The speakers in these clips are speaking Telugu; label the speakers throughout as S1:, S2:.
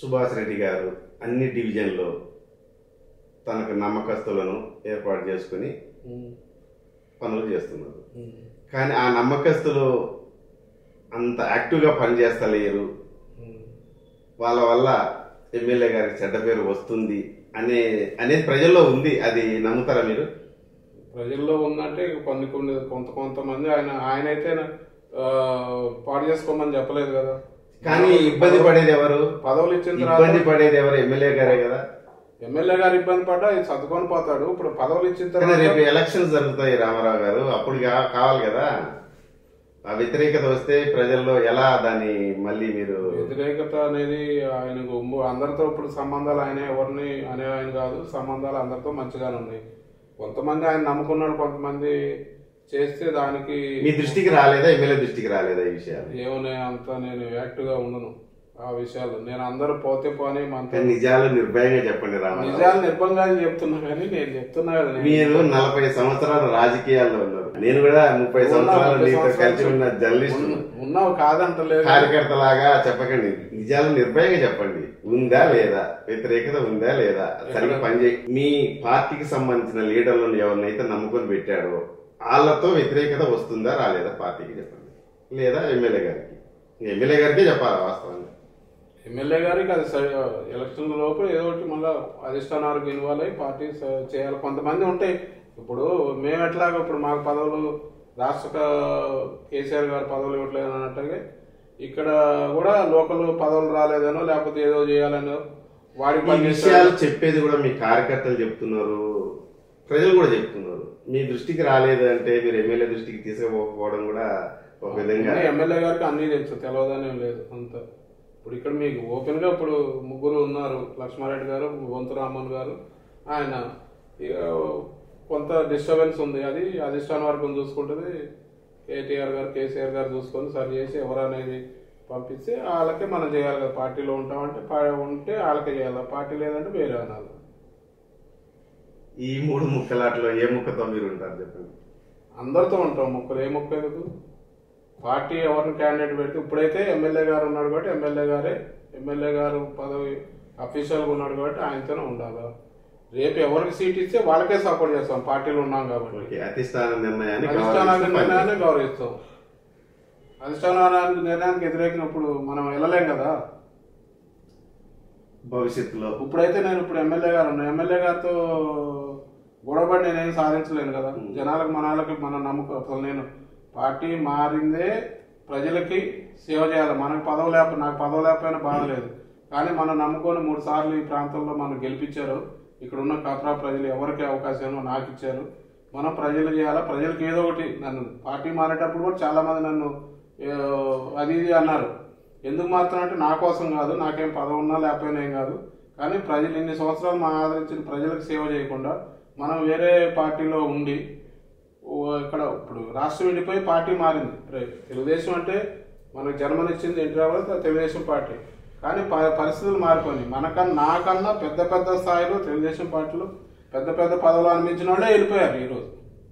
S1: సుభాష్ రెడ్డి గారు అన్ని డివిజన్లో తనకు నమ్మకస్తులను ఏర్పాటు చేసుకుని
S2: ఉమ్,
S1: పనులు చేస్తున్నారు
S2: ఉమ్,
S1: కానీ ఆ నమ్మకస్తులు అంత యాక్టివ్గా పనిచేస్తలేరు
S2: ఉమ్.
S1: వాళ్ళ వల్ల ఎమ్మెల్యే గారికి చెడ్డ పేరు వస్తుంది అనే అనేది ప్రజల్లో ఉంది అది నమ్ముతారా మీరు
S2: ప్రజల్లో ఉందంటే కొన్ని కొన్ని కొంత కొంతమంది ఆయన ఆయన అయితే ఆ, పాడు చేసుకోమని చెప్పలేదు కదా
S1: కానీ ఇబ్బంది పడేది ఎవరు
S2: పదవులు ఇచ్చిన
S1: ఇబ్బంది
S2: తర్వాత
S1: పడేది ఎవరు ఎమ్మెల్యే గారే కదా
S2: ఎమ్మెల్యే గారు ఇబ్బంది పడ్డా ఇది సర్దుకొని పోతాడు ఇప్పుడు పదవులు ఇచ్చిన
S1: కానీ
S2: తర్వాత
S1: రేపు ఎలక్షన్స్ జరుగుతాయి రామారావు గారు అప్పుడు కా- కావాలి కదా ఆ వ్యతిరేకత వస్తే ప్రజల్లో ఎలా దాన్ని మళ్ళీ మీరు
S2: వ్యతిరేకత అనేది ఆయనకు ఉమ్ము- అందరితో ఇప్పుడు సంబంధాలు ఆయన ఎవరిని అనే ఆయన కాదు సంబంధాలు అందరితో మంచిగానే ఉన్నాయి కొంతమంది ఆయన నమ్ముకున్నాడు కొంతమంది చేస్తే దానికి
S1: మీ దృష్టికి రాలేదా ఎమ్మెల్యే దృష్టికి రాలేదా ఈ విషయాలు
S2: ఏమనే అంత నేను యాక్టివ్ గా ఉండను ఆ విషయాలు నేను అందరూ పోతే పోనీ మనతో
S1: కానీ నిజాలు నిర్భయంగా చెప్పండి రామారావు
S2: నిజాలు నిర్బంధాలు చెప్తున్నా కానీ నేను చెప్తున్నా కదా నేను.
S1: మీరు నలభై సంవత్సరాలు రాజకీయాల్లో ఉన్నారు నేను కూడా ముప్పై సంవత్సరాలు
S2: ముప్పై
S1: నీతో
S2: సంవత్సరాలు
S1: కలిసి ఉన్న జర్నలిస్ట్
S2: ఉన్న- ఉన్నావు కాదంటలేదు
S1: కార్యకర్తలాగా చెప్పకండి నిజాలు నిర్భయంగా చెప్పండి ఉందా లేదా వ్యతిరేకత ఉందా లేదా సరిగ్గా పనిచేయ మీ పార్టీకి సంబంధించిన లీడర్లను ఎవరినైతే నమ్ముకొని పెట్టాడో వాళ్ళతో వ్యతిరేకత వస్తుందా రాలేదా పార్టీకి చెప్పండి లేదా ఎమ్మెల్యే గారికి ఎమ్మెల్యే గారికే చెప్పాలి వాస్తవంగా
S2: ఎమ్మెల్యే గారికి అది సరి ఎలక్షన్ లోపు ఏదో ఒకటి మళ్ళీ అధిష్టానాలకు ఇన్వాల్వ్ అయ్యి పార్టీ స- చేయాలి కొంతమంది ఉంటాయి ఇప్పుడు మేము ఎట్లాగో ఇప్పుడు మాకు పదవులు రాష్ట్ర క- కేసీఆర్ గారు పదవులు ఇవ్వట్లేదు అన్నట్టుగా ఇక్కడ కూడా లోకల్ పదవులు రాలేదనో లేకపోతే ఏదో చేయాలనో వాడికి
S1: ఈ
S2: పని
S1: విషయాలు చెప్పేది కూడా మీ కార్యకర్తలు చెప్తున్నారు ప్రజలు కూడా చెప్తున్నారు మీ దృష్టికి రాలేదు అంటే మీరు ఎమ్మెల్యే దృష్టికి తీసుకుపోకపోవడం కూడా ఒక విధంగా
S2: అన్నీ ఎమ్మెల్యే గారికి అన్నీ తెలుసు తెలియదని ఏం లేదు అంత ఇప్పుడు ఇక్కడ మీకు ఓపెన్ గా ఇప్పుడు ముగ్గురు ఉన్నారు లక్ష్మారెడ్డి గారు బొంతు రామన్ గారు ఆయన ఇక కొంత డిస్టర్బెన్స్ ఉంది అది అధిష్టాన వర్గం చూసుకుంటుంది కేటీఆర్ గారు కేసీఆర్ గారు చూసుకొని సరి చేసి ఎవరనేది పంపిస్తే వాళ్ళకే మనం చేయాలి కదా పార్టీలో ఉంటామంటే పా- ఉంటే వాళ్ళకే చేయాలి పార్టీ లేదంటే వేరే అనాలి
S1: ఈ మూడు ముక్కలాట్లో ఏ ముక్కతో మీరు ఉంటారు చెప్పండి
S2: అందరితో ఉంటాం ముక్కలు ఏ ముక్క ఎందుకు పార్టీ ఎవరిని క్యాండిడేట్ పెడితే ఇప్పుడైతే ఎమ్మెల్యే గారు ఉన్నాడు కాబట్టి ఎమ్మెల్యే గారే ఎమ్మెల్యే గారు పదవి అఫీషియల్గా ఉన్నాడు కాబట్టి ఆయనతోనే ఉండాలి రేపు ఎవరికి సీట్ ఇస్తే వాళ్ళకే సపోర్ట్ చేస్తాం పార్టీలో ఉన్నాం కాబట్టి
S1: ఓకే అధిష్టాన నిర్ణయాన్ని
S2: అధిష్టానానికి
S1: గౌరవిస్తూ
S2: నిర్ణయాన్ని గౌరవిస్తాం అధిష్టానానికి నిర్ణయానికి వ్యతిరేకంగా ఇప్పుడు మనం వెళ్ళలేం కదా
S1: భవిష్యత్తులో
S2: ఇప్పుడైతే నేను ఇప్పుడు ఎమ్మెల్యే గారు ఉన్నా ఎమ్మెల్యే గారితో గొడవపడి నేనేం సాధించలేను కదా జనాలకు మనాలకి మన నమ్మకం అసలు నేను పార్టీ మారిందే ప్రజలకి సేవ చేయాలి మనకు పదవి లేక నాకు పదవి లేకపోయినా బాధ లేదు కానీ మనం నమ్ముకొని మూడు సార్లు ఈ ప్రాంతంలో మనం గెలిపించారు ఇక్కడ ఉన్న కాపురా ప్రజలు ఎవరికి అవకాశం నాకు ఇచ్చారు మనం ప్రజలు చేయాలా ప్రజలకు ఏదో ఒకటి నన్ను పార్టీ మారేటప్పుడు కూడా చాలా మంది నన్ను ఏ, అది ఇది అన్నారు ఎందుకు మాత్రం అంటే నా కోసం కాదు నాకేం పదవి ఉన్నా లేకపోయినా ఏం కాదు కానీ ప్రజలు ఇన్ని సంవత్సరాలు మా ఆదరించిన ప్రజలకు సేవ చేయకుండా మనం వేరే పార్టీలో ఉండి ఓ ఇక్కడ ఇప్పుడు రాష్ట్రం విడిపోయి పార్టీ మారింది రే- తెలుగుదేశం అంటే మనకు జన్మనిచ్చింది ఎన్టీ రామారావు తెలుగుదేశం పార్టీ కానీ ప- పరిస్థితులు మారిపోయినాయి మనకన్నా నాకన్నా పెద్ద పెద్ద స్థాయిలో తెలుగుదేశం పార్టీలో పెద్ద పెద్ద పదవులు అనిపించిన వాళ్ళే వెళ్ళిపోయారు ఈరోజు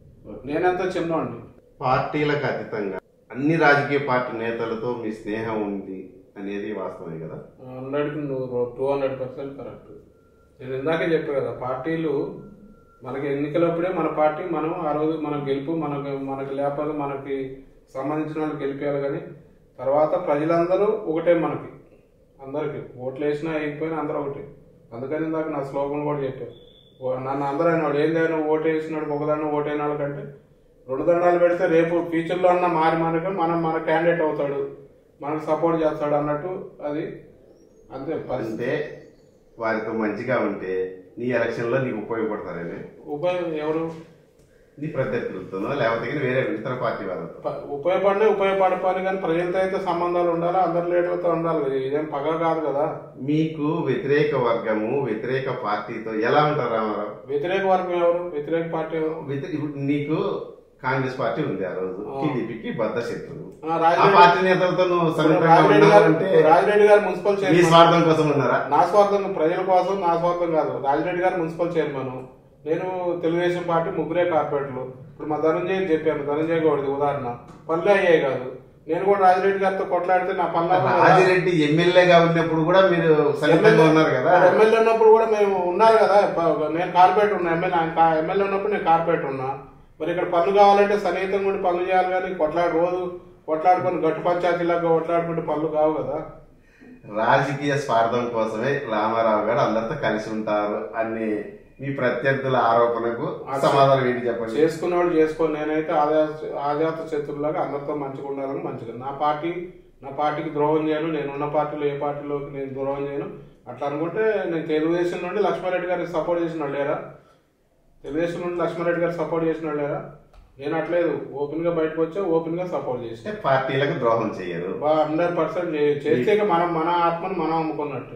S2: నేనెంత చిన్నవాడిని
S1: పార్టీలకు అతీతంగా అన్ని రాజకీయ పార్టీ నేతలతో మీ స్నేహం ఉంది అనేది వాస్తవమే కదా
S2: హండ్రెడ్కి నువ్వు టూ హండ్రెడ్ పర్సెంట్ కరెక్ట్ నేను ఇందాకే చెప్పా కదా పార్టీలు మనకి ఎన్నికలప్పుడే మన పార్టీ మనం ఆ రోజు మన గెలుపు మనకు మనకి లేకపోతే మనకి సంబంధించిన వాళ్ళు గెలిపేయాలి కానీ తర్వాత ప్రజలందరూ ఒకటే మనకి అందరికి ఓట్లు వేసినా వేయకపోయినా అందరూ ఒకటే అందుకని ఇందాక నా స్లోగన్ కూడా చెప్పాను ఓ- నన్ను అందరూ అయినాడు ఏందైనా ఓటు వేసినాడు ఒకదాన్ని ఓటు అయిన వాళ్ళకంటే రెండు దండాలు పెడితే రేపు ఫ్యూచర్లో అన్న మారి మనకు మనం మన క్యాండిడేట్ అవుతాడు మనకు సపోర్ట్ చేస్తాడు అన్నట్టు అది అంతే పరిస్థితి
S1: అంటే వారితో మంచిగా ఉంటే నీ ఎలక్షన్ లో నీకు ఉపయోగపడతారని
S2: ఉపయోగం ఎవరు
S1: నీ ప్రత్యర్థులతోనో లేకపోతే కానీ వేరే ఇతర పార్టీ వాళ్ళతో
S2: ప- ఉపయోగపడినా ఉపయోగపడపాలి కానీ ప్రజలతో అయితే సంబంధాలు ఉండాలి అందరి లీడర్లతో ఉండాలి కదా ఇదేం పగ కాదు కదా
S1: మీకు వ్యతిరేక వర్గము వ్యతిరేక పార్టీతో ఎలా ఉంటారు రామారావు
S2: వ్యతిరేక వర్గం ఎవరు వ్యతిరేక పార్టీ ఎవరు
S1: వ్యతి- ఇప్పుడు నీకు కాంగ్రెస్ పార్టీ ఉంది ఆ రోజు
S2: ఆ.
S1: టీడీపీకి బద్ద శత్రువు
S2: ఆ,
S1: ఆ
S2: రాజిరెడ్డి
S1: పార్టీ నేతలతో నువ్వు సన్నిహితంగా
S2: రాజిరెడ్డి గారు
S1: ఉన్నావంటే
S2: రాజిరెడ్డి గారు మున్సిపల్
S1: మీ
S2: చైర్మన్
S1: స్వార్థం కోసం ఉన్నారా
S2: నా స్వార్థం ప్రజల కోసం నా స్వార్థం కాదు రాజిరెడ్డి గారు మున్సిపల్ చైర్మన్ నేను తెలుగుదేశం పార్టీ ముగ్గురే కార్పొరేటర్లు ఇప్పుడు మా ధనంజయ్ చెప్పాను ధనంజయ్ గౌడ్ది ఉదాహరణ పనులే అయ్యాయి కాదు నేను కూడా రాజిరెడ్డి గారితో కొట్లాడితే నా పనులు
S1: రాజిరెడ్డి ఎమ్మెల్యేగా ఉన్నప్పుడు కూడా మీరు సన్నిహితంగా ఉన్నారు కదా
S2: ఎమ్మెల్యే ఉన్నప్పుడు కూడా మేము ఉన్నారు కదా ప- నేను కార్పొరేట్ ఉన్నా ఎమ్మెల్యే ఆయన కా- ఎమ్మెల్యే ఉన్నప్పుడు నేను కార్పొరేట్ ఉన్నా మరి ఇక్కడ పనులు కావాలంటే సన్నిహితంగా ఉండి పనులు చేయాలి కానీ కొట్లాడు రోజు కొట్లాడుకొని గట్టు పంచాయతీలాగా కొట్లాడుకుంటే పనులు కావు కదా
S1: రాజకీయ స్వార్థం కోసమే రామారావు గారు అందరితో కలిసి ఉంటారు అని మీ ప్రత్యర్థుల ఆరోపణకు సమాధానం ఏంటి చెప్పండి
S2: చేసుకునేవాళ్ళు చేసుకోని నేనైతే ఆజాత ఆజాత శత్రులాగా అందరితో మంచిగా ఉండాలని మంచిగా నా పార్టీ నా పార్టీకి ద్రోహం చేయను నేను ఉన్న పార్టీలో ఏ పార్టీలోకి నేను ద్రోహం చేయను అట్లా అనుకుంటే నేను తెలుగుదేశం నుండి లక్ష్మారెడ్డి గారికి సపోర్ట్ చేసిన వాళ్ళు లేరా తెలుగుదేశం నుండి లక్ష్మారెడ్డి గారికి సపోర్ట్ చేసిన వాళ్ళు లేరా నేను అట్లేదు ఓపెన్ గా బయటకు వచ్చా ఓపెన్ గా సపోర్ట్ చేసిన
S1: అంటే పార్టీలకు ద్రోహం చేయరు
S2: హండ్రెడ్ పర్సెంట్ చేస్తే ఇక మనం మన ఆత్మను మనం అమ్ముకున్నట్టు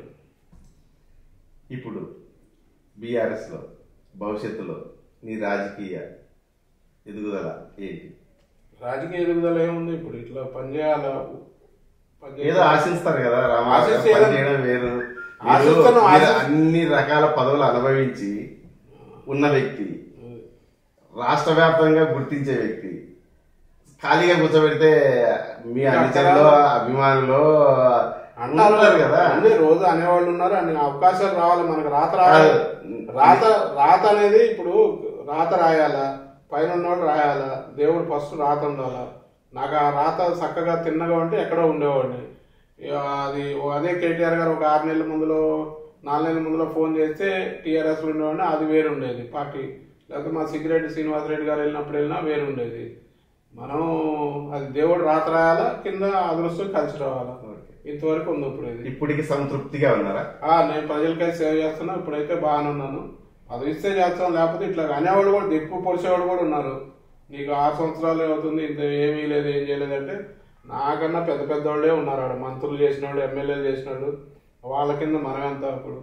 S1: ఇప్పుడు బీఆర్ఎస్ లో భవిష్యత్తులో నీ రాజకీయ ఎదుగుదల ఏంటి
S2: రాజకీయ ఎదుగుదల ఏముంది ఇప్పుడు ఇట్లా పనిచేయాల
S1: ఏదో ఆశిస్తారు కదా రామారావు గారు
S2: ఆశిస్తే
S1: పని చేయడం వేరు మీరు-
S2: ఆశిస్తాను,
S1: మీరు
S2: ఆశిస్తాను.
S1: అన్ని రకాల పదవులు అనుభవించి ఉన్న వ్యక్తి రాష్ట్ర వ్యాప్తంగా గుర్తించే వ్యక్తి ఖాళీగా కూర్చోబెడితే మీ అనుచరులు అభిమానులు ఉంటారు కదా
S2: అన్ని రోజు అనేవాళ్ళు ఉన్నారు అన్ని అవకాశాలు రావాలి మనకు రాత రావాలి రాత రాత అనేది ఇప్పుడు రాత రాయాలా పైన ఉన్నవాడు రాయాలా దేవుడు ఫస్ట్ రాత ఉండాలా నాకు ఆ రాత చక్కగా తిన్నగా ఉంటే ఎక్కడో ఉండేవాడిని ఇక అది అదే కేటీఆర్ గారు ఒక ఆరు నెలల ముందులో నాలుగు నెలల ముందులో ఫోన్ చేస్తే టీఆర్ఎస్ ఉండేవాడిని అది వేరు ఉండేది పార్టీ లేకపోతే మా సిగ్గిరెడ్డి శ్రీనివాసరెడ్డి గారు వెళ్ళినప్పుడు వెళ్ళినా వేరు ఉండేది మనం అది దేవుడు రాత రాయాలా కింద అదృష్టం కలిసి రావాలా ఇంతవరకు ఉంది ఇప్పుడు ఇది
S1: ఇప్పటికి సంతృప్తిగా ఉన్నారా
S2: ఆ, నేను ప్రజలకై సేవ చేస్తున్నా ఇప్పుడైతే బాగానే ఉన్నాను అది ఇస్తే చేస్తాం లేకపోతే ఇట్లా అనేవాళ్ళు కూడా దిక్కు పొడిచేవాళ్ళు కూడా ఉన్నారు నీకు ఆరు సంవత్సరాలు అవుతుంది ఇంత ఏమీ లేదు ఏం చేయలేదు అంటే నాకన్నా పెద్ద పెద్ద వాళ్ళే ఉన్నారు ఆడ మంత్రులు చేసినాడు ఎమ్మెల్యేలు చేసినాడు వాళ్ళ కింద మనం ఎంత అప్పుడు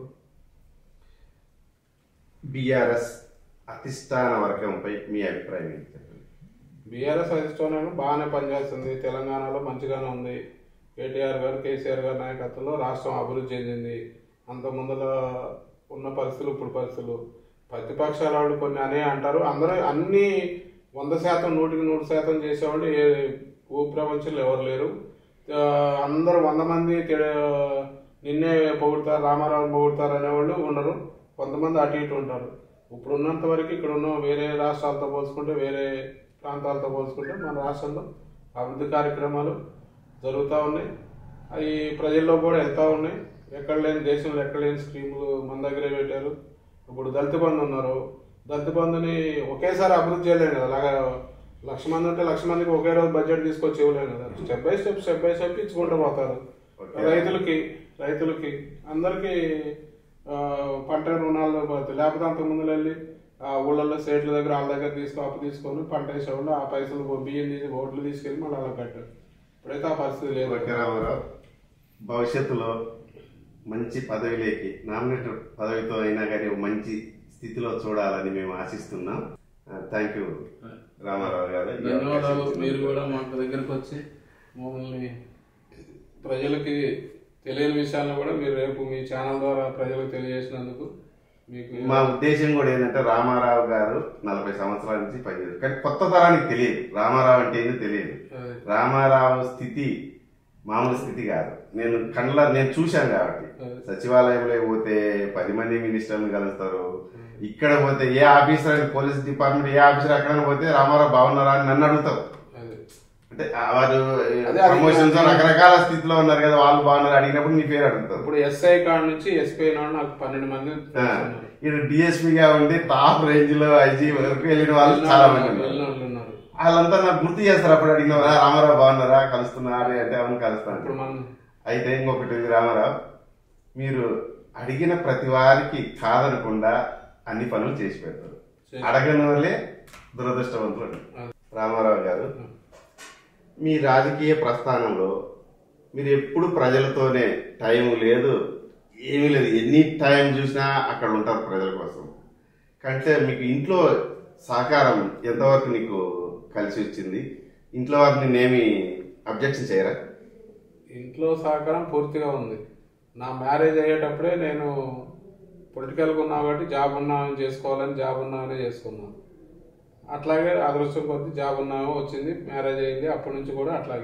S1: బిఆర్ఎస్ అధిష్టాన వర్గంపై మీ అభిప్రాయం ఏంటి చెప్పండి
S2: బీఆర్ఎస్ అధిష్టానం బాగానే పనిచేస్తుంది తెలంగాణలో మంచిగానే ఉంది కేటీఆర్ గారు కేసీఆర్ గారి నాయకత్వంలో రాష్ట్రం అభివృద్ధి చెందింది అంత ముందర ఉన్న పరిస్థితులు ఇప్పుడు పరిస్థితులు ప్రతిపక్షాల వాళ్ళు కొన్ని అనే అంటారు అందరూ అన్ని వంద శాతం నూటికి నూరు శాతం చేసేవాళ్ళు ఏ భూ ప్రపంచంలో ఎవరు లేరు ఆ, అందరూ వంద మంది తె- నిన్నే పొగుడతారు రామారావు పొగుడతారు అనేవాళ్ళు ఉండరు కొంతమంది అటు ఇటు ఉంటారు ఇప్పుడు ఉన్నంత వరకు ఇక్కడ ఉన్న వేరే రాష్ట్రాలతో పోల్చుకుంటే వేరే ప్రాంతాలతో పోల్చుకుంటే మన రాష్ట్రంలో అభివృద్ధి కార్యక్రమాలు జరుగుతూ ఉన్నాయి అవి ప్రజల్లో కూడా వెళ్తూ ఉన్నాయి ఎక్కడ లేని దేశంలో ఎక్కడ లేని స్కీములు మన దగ్గరే పెట్టారు ఇప్పుడు దళిత బంధు ఉన్నారు దళిత బంధుని ఒకేసారి అభివృద్ధి చేయలేము కదా అలాగా లక్ష మంది ఉంటే లక్ష మందికి ఒకే రోజు బడ్జెట్ తీసుకొచ్చి ఇవ్వలేము కదా step by step step by step ఇచ్చుకుంటూ పోతారు
S1: Okay.
S2: రైతులకి రైతులకి అందరికీ ఆ, పంట రుణాలు పోతాయి లేకపోతే అంత ముందు వెళ్ళి ఆ ఊళ్ళల్లో సేట్ల దగ్గర వాళ్ళ దగ్గర తీసుకో అప్పు తీసుకొని పంట వేసేవాళ్ళు ఆ పైసలు బియ్యం తీసి ఓట్లు తీసుకెళ్ళి మళ్ళీ అలా కట్టారు ఇప్పుడైతే ఆ పరిస్థితి లేదు
S1: ఓకే రామారావు భవిష్యత్తులో మంచి పదవిలోకి నామినేటర్ పదవితో అయినా కానీ ఒక మంచి స్థితిలో చూడాలని మేము ఆశిస్తున్నాం థ్యాంక్ యూ రామారావు గారు ఈ
S2: ధన్యవాదాలు
S1: అవకాశం
S2: మీరు
S1: ఇచ్చినందుకు.
S2: కూడా మాకు దగ్గరకు వచ్చి మమ్మల్ని ప్రజలకి తెలియని విషయాలను కూడా మీరు రేపు మీ ఛానల్ ద్వారా ప్రజలకు తెలియజేసినందుకు మీకు
S1: మా ఉద్దేశం కూడా ఏంటంటే రామారావు గారు నలభై సంవత్సరాల నుంచి పనిచేస్తారు కానీ కొత్త తరానికి తెలియదు రామారావు అంటే ఏంటో తెలియదు
S2: అదే.
S1: రామారావు స్థితి మామూలు స్థితి కాదు నేను కండ్ల నేను చూశాను కాబట్టి
S2: అదే.
S1: సచివాలయంలో పోతే పది మంది మినిస్టర్లు కలుస్తారు ఇక్కడ పోతే ఏ ఆఫీసర్ పోలీస్ డిపార్ట్మెంట్ ఏ ఆఫీసర్ అక్కడ పోతే రామారావు బాగున్నారా అని నన్ను అడుగుతారు
S2: అదే
S1: అంటే ఆ వారు
S2: అదే, అది
S1: ప్రమోషన్స్ రకరకాల స్థితిలో ఉన్నారు కదా వాళ్ళు బాగున్నారు అడిగినప్పుడు నీ పేరు అడుగుతారు
S2: ఇప్పుడు ఎస్ఐ కాడ నుంచి ఎస్పీ నాడు నాకు పన్నెండు మంది ఉన్నారు.
S1: ఇక్కడ డిఎస్పీగా ఉండి టాప్ రేంజ్ లో ఐజీ వరకు వెళ్ళిన వాళ్ళు చాలా మంది ఉన్నారు
S2: వెళ్ళిన వాళ్ళు ఉన్నారు
S1: వాళ్ళంతా నాకు గుర్తు చేస్తారు అప్పుడు అడిగినవరా రామారావు బాగున్నారా కలుస్తున్నారా అంటే అవును కలుస్తాను
S2: ఇప్పుడు మనం
S1: అయితే ఇంకొకటి ఉంది రామారావు మీరు అడిగిన ప్రతి వారికి కాదనకుండా అన్ని పనులు చేసి పెడతారు
S2: చేసి-
S1: అడగని వాళ్ళే దురదృష్టవంతులు రామారావు గారు మీ రాజకీయ ప్రస్థానంలో మీరు ఎప్పుడు ప్రజలతోనే టైం లేదు ఏమీ లేదు ఎన్ని టైం చూసినా అక్కడ ఉంటారు ప్రజల కోసం కంటే మీకు ఇంట్లో సహకారం ఎంతవరకు నీకు కలిసి వచ్చింది ఇంట్లో వారు నిన్నేమి అబ్జెక్షన్ చేయరా
S2: ఇంట్లో సహకారం పూర్తిగా ఉంది నా మ్యారేజ్ అయ్యేటప్పుడే నేను పొలిటికల్గా ఉన్నా కాబట్టి జాబ్ ఉన్నామని చేసుకోవాలని జాబ్ ఉన్నామని చేసుకున్నాను అట్లాగే అదృష్టం కొద్ది జాబ్ ఉన్నామో వచ్చింది మ్యారేజ్ అయింది అప్పటి నుంచి కూడా అట్లాగే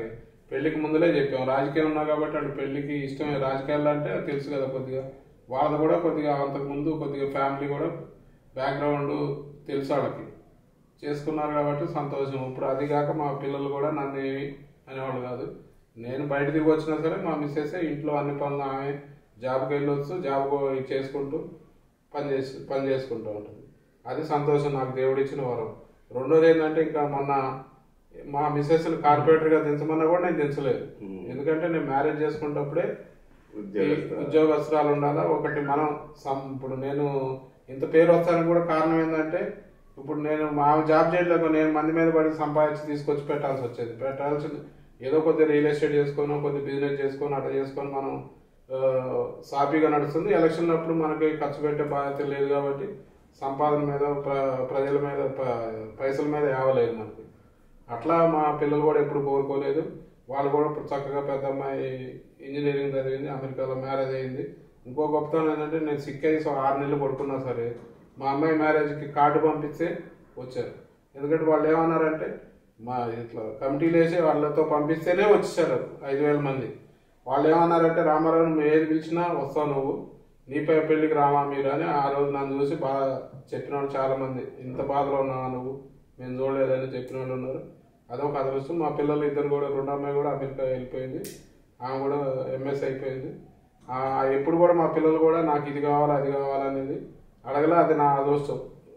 S2: పెళ్లికి ముందులే చెప్పాం రాజకీయం ఉన్నా కాబట్టి అంటే పెళ్లికి ఇష్టమే రాజకీయాలు అంటే తెలుసు కదా కొద్దిగా వాళ్ళది కూడా కొద్దిగా అంతకు ముందు కొద్దిగా ఫ్యామిలీ కూడా బ్యాక్గ్రౌండ్ తెలుసు వాళ్ళకి చేసుకున్నారు కాబట్టి సంతోషం ఇప్పుడు అది కాక మా పిల్లలు కూడా నన్ను ఏమి అనేవాళ్ళు కాదు నేను బయట తిరిగి వచ్చినా సరే మా మిస్సెస్ ఇంట్లో అన్ని పనులు ఆమె జాబ్కి వెళ్ళొచ్చు జాబ్ చేసుకుంటూ పని చేసి పని చేసుకుంటూ ఉంటుంది అది సంతోషం నాకు దేవుడు ఇచ్చిన వరం రెండోది ఏంటంటే ఇంకా మొన్న మా మిస్సెస్ కార్పొరేటర్గా దించమన్నా కూడా నేను దించలేదు ఎందుకంటే నేను మ్యారేజ్ చేసుకున్నప్పుడే ఈ
S1: ఉద్యోగస్తులు.
S2: ఉద్యోగస్తురాలు ఉండాలా ఒకటి మనం సం ఇప్పుడు నేను ఇంత పేరు వస్తానికి కూడా కారణం ఏంటంటే ఇప్పుడు నేను మా జాబ్ చేయలేక నేను మంది మీద పడి సంపాదించి తీసుకొచ్చి పెట్టాల్సి వచ్చేది పెట్టాల్సింది ఏదో కొద్ది రియల్ ఎస్టేట్ చేసుకొని కొద్ది బిజినెస్ చేసుకొని అట్లా చేసుకొని మనం ఆ, సాఫీగా నడుస్తుంది ఎలక్షన్ అప్పుడు మనకి ఖర్చు పెట్టే బాధ్యత లేదు కాబట్టి సంపాదన మీద ప్ర- ప్రజల మీద ప- పైసల మీద యావలేదు మనకి అట్లా మా పిల్లలు కూడా ఎప్పుడు కోరుకోలేదు వాళ్ళు కూడా ఇప్పుడు చక్కగా పెద్ద అమ్మాయి ఇంజనీరింగ్ చదివింది అమెరికాలో మ్యారేజ్ అయింది ఇంకో గొప్పతనం ఏంటంటే నేను సిక్ అయ్యి సో ఆరు నెలలు పడుకున్నా సరే మా అమ్మాయి మ్యారేజ్కి కార్డు పంపిస్తే వచ్చారు ఎందుకంటే వాళ్ళు ఏమన్నారంటే మా ఇట్లా కమిటీలు వేసి వాళ్ళతో పంపిస్తేనే వచ్చేసారు ఐదు వేల మంది వాళ్ళు ఏమన్నారంటే రామారావు నువ్వు ఏది పిలిచినా వస్తావు నువ్వు నీపై పెళ్లికి రామా మీరు అని ఆ రోజు నన్ను చూసి బాగా చెప్పిన వాళ్ళు చాలా మంది ఇంత బాధలో ఉన్నావా నువ్వు మేము చూడలేదని చెప్పిన వాళ్ళు ఉన్నారు అదొక అదృష్టం మా పిల్లలు ఇద్దరు కూడా రెండు అమ్మాయి కూడా అమెరికా వెళ్ళిపోయింది ఆమె కూడా ఎంఎస్ అయిపోయింది ఆ, ఎప్పుడు కూడా మా పిల్లలు కూడా నాకు ఇది కావాలి అది కావాలనేది అడగలే అది నా అదృష్టం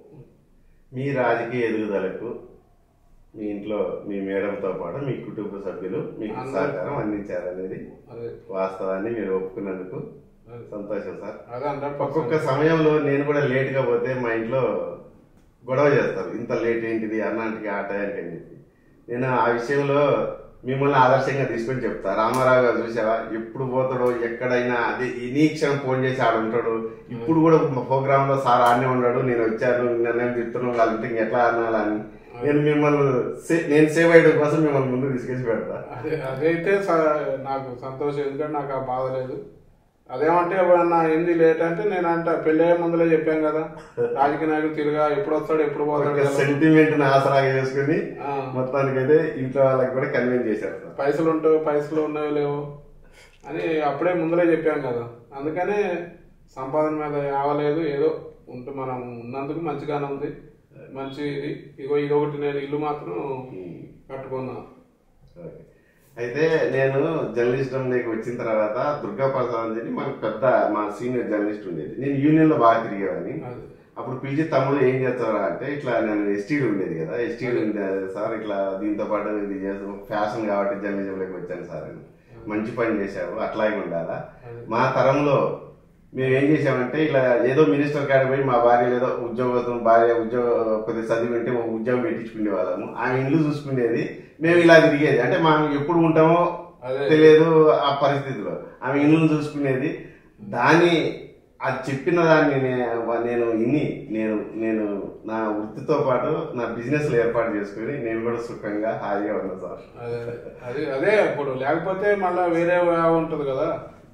S1: మీ రాజకీయ ఎదుగుదలకు మీ ఇంట్లో మీ మేడంతో పాటు మీ కుటుంబ సభ్యులు మీకు
S2: అందరూ-
S1: సహకారం అందించారనేది
S2: అదే
S1: వాస్తవాన్ని మీరు ఒప్పుకున్నందుకు
S2: అదే.
S1: సంతోషం సార్
S2: అదే హండ్రెడ్
S1: ఒక్కొక్క సమయంలో నేను కూడా లేట్ గా పోతే మా ఇంట్లో గొడవ చేస్తారు ఇంత లేట్ ఏంటిది అన్నాంటికి ఆ టయానికి అని చెప్పి నేను ఆ విషయంలో మిమ్మల్ని ఆదర్శంగా తీసుకొని చెప్తా రామారావు గారు చూసావా ఎప్పుడు పోతాడో ఎక్కడైనా అదే ఈ క్షణం ఫోన్ చేసి ఆడ ఉంటాడు ఇప్పుడు కూడా మా ప్రోగ్రామ్ లో సార్ ఆడనే ఉన్నాడు నేను వచ్చాను నిర్ణయం చెప్తున్నాను వాళ్ళంటే ఇంకెట్లా అనాలని నేను మిమ్మల్ని సే- నేను సేవ్ అయ్యడం కోసం మిమ్మల్ని ముందు తీసుకెళ్ళి పెడతా
S2: అదే అదైతే స- నాకు సంతోషం ఎందుకంటే నాకు ఆ బాధ లేదు అదేమంటే ఎవరన్నా ఏంది లేట్ అంటే నేను అంట పెళ్ళే ముందులే చెప్పాను కదా రాజకీయ నాయకుడు తిరిగా ఎప్పుడు వస్తాడు ఎప్పుడు పోతాడు కదా.
S1: సెంటిమెంట్ ని ఆసరాగా చేసుకుని
S2: ఆ,
S1: మొత్తానికైతే ఇంట్లో వాళ్ళకి కూడా కన్విన్స్ చేశారు సార్
S2: పైసలు ఉంటావు పైసలు ఉన్నాయో లేవు అని అప్పుడే ముందులే చెప్పాం కదా అందుకనే సంపాదన మీద ఆవలేదు ఏదో ఉంటే మనం ఉన్నందుకు మంచిగానే ఉంది మంచి ఇది ఇగో ఇది ఒకటి నేను ఇల్లు మాత్రం కట్టుకున్నా
S1: ఓకే. అయితే నేను జర్నలిస్టంలోకి వచ్చిన తర్వాత దుర్గా ప్రసాద్ అని చెప్పి మనకు పెద్ద మా సీనియర్ జర్నలిస్ట్ ఉండేది నేను యూనియన్ లో బాగా తిరిగేవాడిని
S2: అది
S1: అప్పుడు పిలిచి తమ్ముడు ఏం చేస్తారా అంటే ఇట్లా నేను ఎస్టీడీ ఉండేది కదా ఎస్టీడీ ఉండేది సార్ ఇట్లా దీంతో పాటు ఇది చేస్తాం ఫ్యాషన్ కాబట్టి జర్నలిజంలోకి వచ్చాను సార్ అని మంచి పని చేశావు అట్లాగే ఉండాలా మా తరంలో మేము ఏం చేసామంటే ఇలా ఏదో మినిస్టర్ కాడ పోయి మా భార్య ఏదో ఉద్యోగం భార్య ఉద్యోగ కొద్దిగా చదివి ఉంటే ఒక ఉద్యోగం పెట్టించుకునే వాళ్ళము ఆమె ఇల్లు చూసుకునేది మేము ఇలా తిరిగేది అంటే మనం ఎప్పుడు ఉంటామో
S2: అదే.
S1: తెలియదు ఆ పరిస్థితిలో ఆమె ఇల్లు చూసుకునేది దాని అది చెప్పిన దాన్ని నే- నేను ఇన్ని నేను నేను నా వృత్తితో పాటు నా బిజినెస్ లో ఏర్పాటు చేసుకుని నేను కూడా సుఖంగా హాయిగా ఉన్నా సార్
S2: అదే అదే అదే ఇప్పుడు లేకపోతే మళ్ళా వేరే ఉంటుంది కదా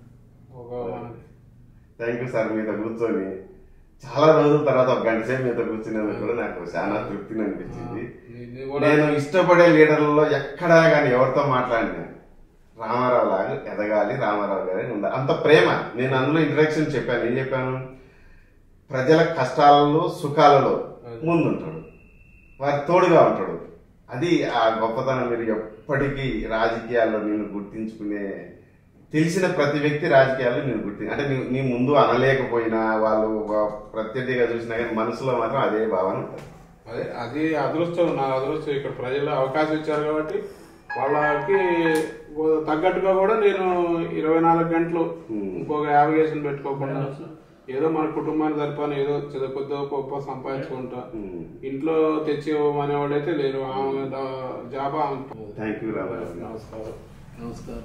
S2: ఒక మనకి
S1: థ్యాంక్ యూ సార్ మీతో కూర్చొని చాలా రోజుల తర్వాత ఒక గంట సేపు మీతో కూర్చునేందుకు కూడా నాకు చాలా తృప్తిని అనిపించింది
S2: ఇది కూడా
S1: నేను ఇష్టపడే లీడర్లలో ఎక్కడా కానీ ఎవరితో మాట్లాడినా రామారావు లాగా ఎదగాలి రామారావు గారి ఉండాలి అంత ప్రేమ నేను అందులో ఇంట్రడక్షన్ చెప్పాను ఏం చెప్పాను ప్రజల కష్టాలలో సుఖాలలో ముందుంటాడు వారి తోడుగా ఉంటాడు అది ఆ గొప్పతనం మీరు ఎప్పటికీ రాజకీయాల్లో నేను గుర్తించుకునే తెలిసిన ప్రతి వ్యక్తి రాజకీయాల్లో నేను గుర్తి అంటే నీ- నీ ముందు అనలేకపోయినా వాళ్ళు ఒక ప్రత్యర్థిగా చూసినా కానీ మనసులో మాత్రం అదే భావన ఉంటుంది
S2: అదే అది అదృష్టం నా అదృష్టం ఇక్కడ ప్రజలు అవకాశం ఇచ్చారు కాబట్టి వాళ్ళకి ఓ- తగ్గట్టుగా కూడా నేను ఇరవై నాలుగు గంటలు ఇంకొక యావిగేషన్ పెట్టుకోకుండా ఏదో మన కుటుంబాన్ని సరిపోని ఏదో చిన్న కొద్దిగా గొప్ప సంపాదించుకుంటా
S1: ఉమ్.
S2: ఇంట్లో తెచ్చి ఇవ్వమనేవాళ్ళు అయితే లేరు ఆమె దా- జాబ్ ఆమె
S1: థ్యాంక్ యూ రామారావు గారు.
S2: నమస్కారం నమస్కారం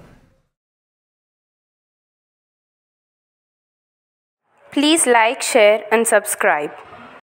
S3: Please like, share, and subscribe.